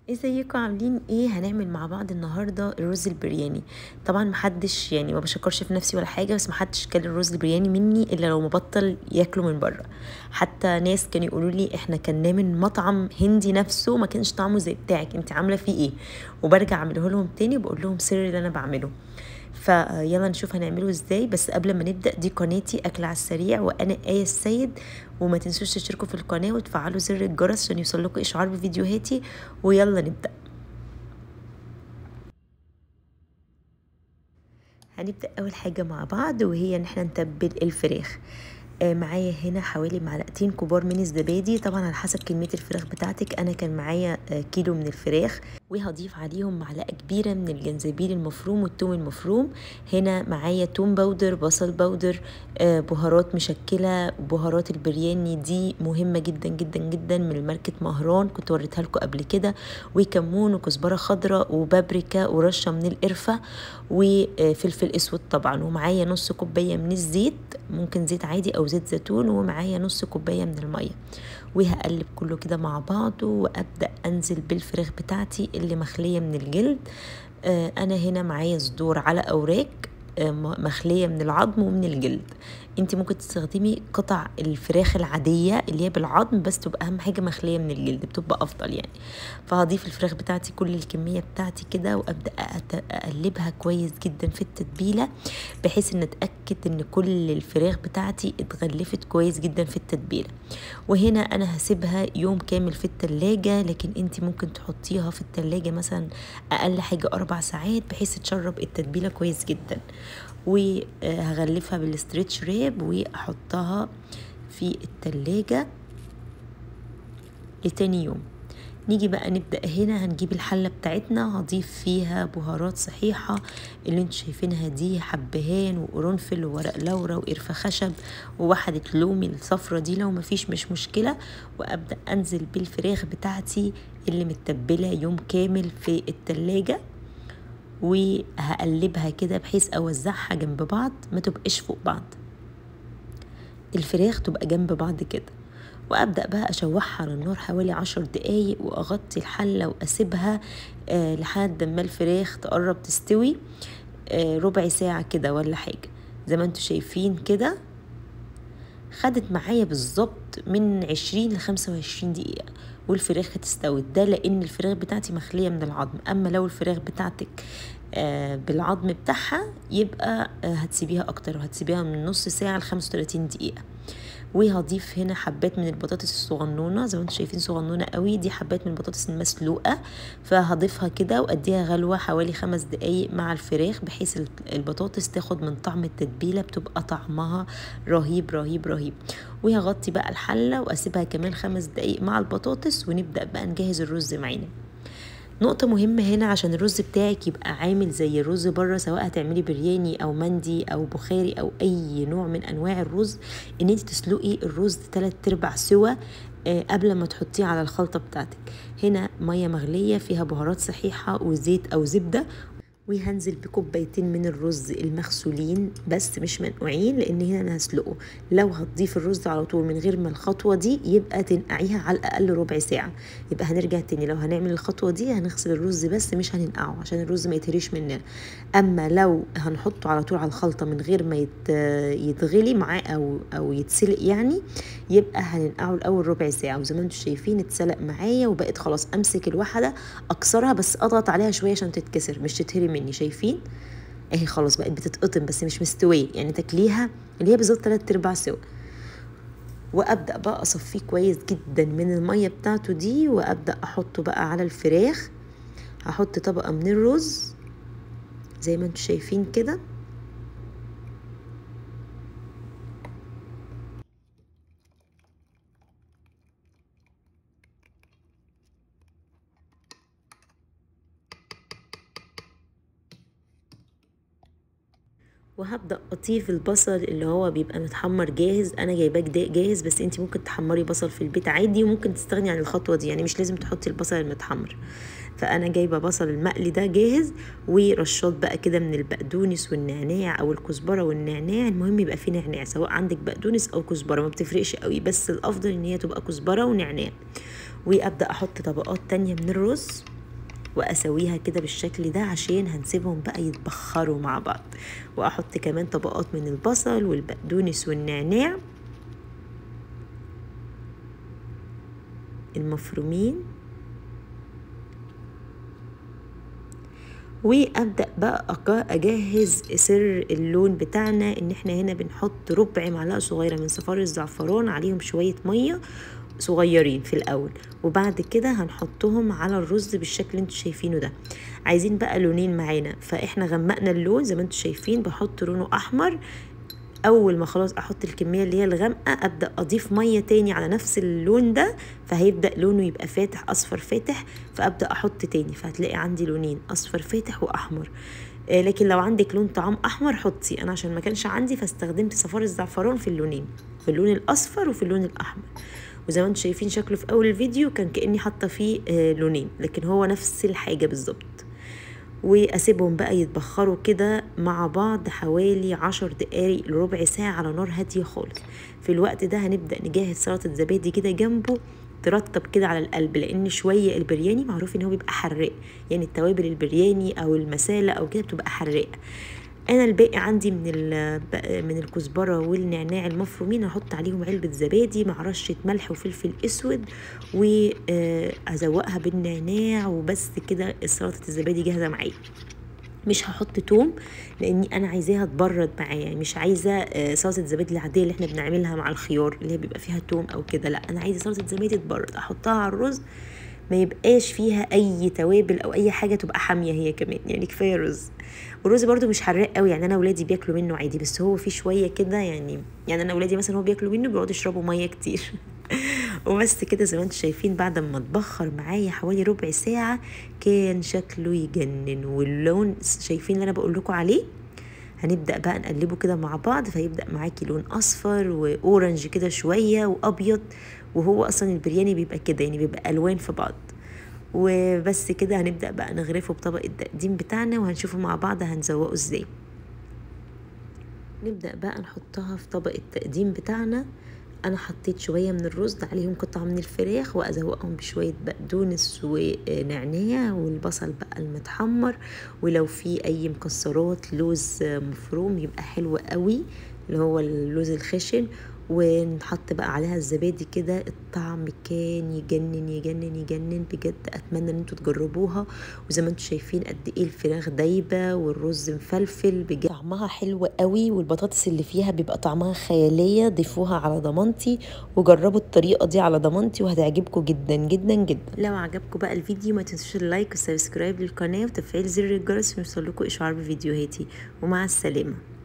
ازيكم عاملين ايه هنعمل مع بعض النهارده الرز البرياني طبعا محدش يعني ما بشكرش في نفسي ولا حاجه بس محدش كل الرز البرياني مني الا لو مبطل ياكله من بره حتى ناس كانوا يقولوا لي احنا كنا من مطعم هندي نفسه ما كانش طعمه زي بتاعك انت عامله فيه ايه وبرجع اعمله لهم تاني وبقول لهم سر اللي انا بعمله فيلا نشوف هنعمله ازاي بس قبل ما نبدا دي قناتي اكل على السريع وانا ايه السيد وما تنسوش تشتركوا في القناه وتفعلوا زر الجرس عشان يوصلكوا اشعار بفيديوهاتي ويلا نبدا هنبدا اول حاجه مع بعض وهي ان احنا نتبل الفراخ آه معايا هنا حوالي معلقتين كبار من الزبادي طبعا على حسب كميه الفراخ بتاعتك انا كان معايا آه كيلو من الفراخ وهضيف عليهم معلقه كبيره من الجنزبيل المفروم والثوم المفروم هنا معايا توم باودر بصل باودر آه بهارات مشكله بهارات البرياني دي مهمه جدا جدا جدا من ماركه مهران كنت وريتها لكم قبل كده وكمون وكزبره خضراء وبابريكا ورشه من القرفه وفلفل اسود طبعا ومعايا نص كوبايه من الزيت ممكن زيت عادي او زيت زيتون ومعايا نص كوبايه من الميه وهقلب كله كده مع بعضه وابدا انزل بالفراخ بتاعتي اللي مخليه من الجلد آه انا هنا معايا صدور على اوراق آه مخليه من العظم ومن الجلد انت ممكن تستخدمي قطع الفراخ العاديه اللي هي بالعظم بس تبقى اهم حاجه مخليه من الجلد بتبقى افضل يعني فهضيف الفراخ بتاعتي كل الكميه بتاعتي كده وابدا اقلبها كويس جدا في التتبيله بحيث ان اتاكد ان كل الفراخ بتاعتي اتغلفت كويس جدا في التتبيله وهنا انا هسيبها يوم كامل في التلاجة لكن انت ممكن تحطيها في التلاجة مثلا اقل حاجه اربع ساعات بحيث تشرب التتبيله كويس جدا وهغلفها بالستريتش ريب واحطها في التلاجة لتاني يوم نيجي بقى نبدأ هنا هنجيب الحلة بتاعتنا هضيف فيها بهارات صحيحة اللي انتوا شايفينها دي حبهان وقرنفل وورق لورا وقرفة خشب وواحدة لومي الصفرة دي لو مفيش مش مشكلة وأبدأ أنزل بالفراخ بتاعتي اللي متبلة يوم كامل في التلاجة وهقلبها كده بحيث اوزعها جنب بعض ما تبقاش فوق بعض الفراخ تبقى جنب بعض كده وابدا بقى اشوحها على النار حوالي عشر دقايق واغطي الحله واسيبها آه لحد ما الفراخ تقرب تستوي آه ربع ساعه كده ولا حاجه زي ما انتوا شايفين كده خدت معايا بالظبط من عشرين لخمسة وعشرين دقيقة والفراخ هتستوي ده لان الفراخ بتاعتي مخلية من العظم اما لو الفراخ بتاعتك آه بالعظم بتاعها يبقى آه هتسيبيها اكتر وهتسيبيها من نص ساعة لخمسة وتلاتين دقيقة وهضيف هنا حبات من البطاطس الصغنونه زي ما انتم شايفين صغنونه قوي دي حبات من البطاطس المسلوقه فهضيفها كده واديها غلوه حوالي خمس دقايق مع الفراخ بحيث البطاطس تاخد من طعم التتبيله بتبقى طعمها رهيب رهيب رهيب وهغطي بقى الحله واسيبها كمان خمس دقايق مع البطاطس ونبدا بقى نجهز الرز معانا نقطة مهمة هنا عشان الرز بتاعك يبقى عامل زي الرز بره سواء هتعملي برياني او مندي او بخاري او اي نوع من انواع الرز ان انت تسلقي الرز تلات ارباع سوا آه قبل ما تحطيه على الخلطة بتاعتك هنا مية مغلية فيها بهارات صحيحة وزيت او زبدة وهنزل بكوبايتين من الرز المغسولين بس مش منقوعين لان هنا انا هسلقه لو هتضيف الرز على طول من غير ما الخطوه دي يبقى تنقعيها على الاقل ربع ساعه يبقى هنرجع تاني لو هنعمل الخطوه دي هنغسل الرز بس مش هننقعه عشان الرز ما يتهريش مننا اما لو هنحطه على طول على الخلطه من غير ما يتغلي معاه او او يتسلق يعني يبقى هننقعه الاول ربع ساعه وزي ما انتم شايفين اتسلق معايا وبقت خلاص امسك الواحده اكسرها بس اضغط عليها شويه عشان تتكسر مش تتهري مني شايفين اهي خلاص بقت بتتقطم بس مش مستويه يعني تاكليها اللي هي بالظبط تلات ارباع سوا وابدا بقى اصفيه كويس جدا من الميه بتاعته دي وابدا احطه بقى على الفراخ هحط طبقه من الرز زي ما انتم شايفين كده وهبدا اطيف البصل اللي هو بيبقى متحمر جاهز انا جايباه جاهز بس انت ممكن تحمري بصل في البيت عادي وممكن تستغني عن الخطوه دي يعني مش لازم تحطي البصل المتحمر فانا جايبه بصل المقلي ده جاهز ورشات بقى كده من البقدونس والنعناع او الكزبره والنعناع المهم يبقى فيه نعناع سواء عندك بقدونس او كزبره ما بتفرقش قوي بس الافضل ان هي تبقى كزبره ونعناع وابدا احط طبقات تانية من الرز واسويها كده بالشكل ده عشان هنسيبهم بقى يتبخروا مع بعض واحط كمان طبقات من البصل والبقدونس والنعناع المفرومين وابدا بقى اجهز سر اللون بتاعنا ان احنا هنا بنحط ربع معلقه صغيره من صفار الزعفران عليهم شويه ميه صغيرين في الاول وبعد كده هنحطهم على الرز بالشكل اللي انتوا شايفينه ده عايزين بقى لونين معانا فاحنا غمقنا اللون زي ما انتوا شايفين بحط لونه احمر اول ما خلاص احط الكميه اللي هي الغامقه ابدا اضيف ميه تاني على نفس اللون ده فهيبدا لونه يبقى فاتح اصفر فاتح فابدا احط تاني فهتلاقي عندي لونين اصفر فاتح واحمر آه لكن لو عندك لون طعام احمر حطي انا عشان ما كانش عندي فاستخدمت صفار الزعفران في اللونين في اللون الاصفر وفي اللون الاحمر وزي ما انتم شايفين شكله في اول الفيديو كان كاني حاطه فيه آه لونين لكن هو نفس الحاجه بالظبط واسيبهم بقى يتبخروا كده مع بعض حوالي عشر دقايق لربع ساعة على نار هادية خالص في الوقت ده هنبدأ نجهز سلطة زبادي كده جنبه ترطب كده على القلب لان شويه البرياني معروف ان هو بيبقى حراق يعني التوابل البرياني او المسالة او كده بتبقى حراقه انا الباقي عندي من من الكزبره والنعناع المفرومين هحط عليهم علبه زبادي مع رشه ملح وفلفل اسود وازوقها بالنعناع وبس كده سلطه الزبادي جاهزه معايا مش هحط توم لاني انا عايزاها تبرد معايا يعني مش عايزه سلطه الزبادي العاديه اللي احنا بنعملها مع الخيار اللي هي بيبقى فيها توم او كده لا انا عايزه سلطه زبادي تبرد احطها على الرز ما يبقاش فيها اي توابل او اي حاجه تبقى حاميه هي كمان يعني كفايه رز والرز برده مش حراق قوي يعني انا ولادي بياكلوا منه عادي بس هو في شويه كده يعني يعني انا ولادي مثلا هو بياكلوا منه بيقعدوا يشربوا ميه كتير وبس كده زي ما انتم شايفين بعد ما اتبخر معايا حوالي ربع ساعه كان شكله يجنن واللون شايفين اللي انا بقول لكم عليه هنبدا بقى نقلبه كده مع بعض فيبدا معاكي لون اصفر واورنج كده شويه وابيض وهو اصلا البرياني بيبقى كده يعني بيبقى الوان في بعض وبس كده هنبدا بقى نغرفه بطبق التقديم بتاعنا وهنشوفه مع بعض هنزوقه ازاي نبدا بقى نحطها في طبق التقديم بتاعنا انا حطيت شويه من الرز عليهم قطعه من الفراخ وازوقهم بشويه بقدونس ونعناع والبصل بقى المتحمر ولو في اي مكسرات لوز مفروم يبقى حلو قوي اللي هو اللوز الخشن ونحط بقى عليها الزبادي كده الطعم كان يجنن يجنن يجنن بجد اتمنى ان انتوا تجربوها وزي ما انتوا شايفين قد ايه الفراخ دايبه والرز مفلفل بجد طعمها حلو قوي والبطاطس اللي فيها بيبقى طعمها خياليه ضيفوها على ضمانتي وجربوا الطريقه دي على ضمانتي وهتعجبكم جدا جدا جدا لو عجبكم بقى الفيديو ما تنسوش اللايك والسبسكرايب للقناه وتفعيل زر الجرس عشان يوصلكوا اشعار بفيديوهاتي ومع السلامه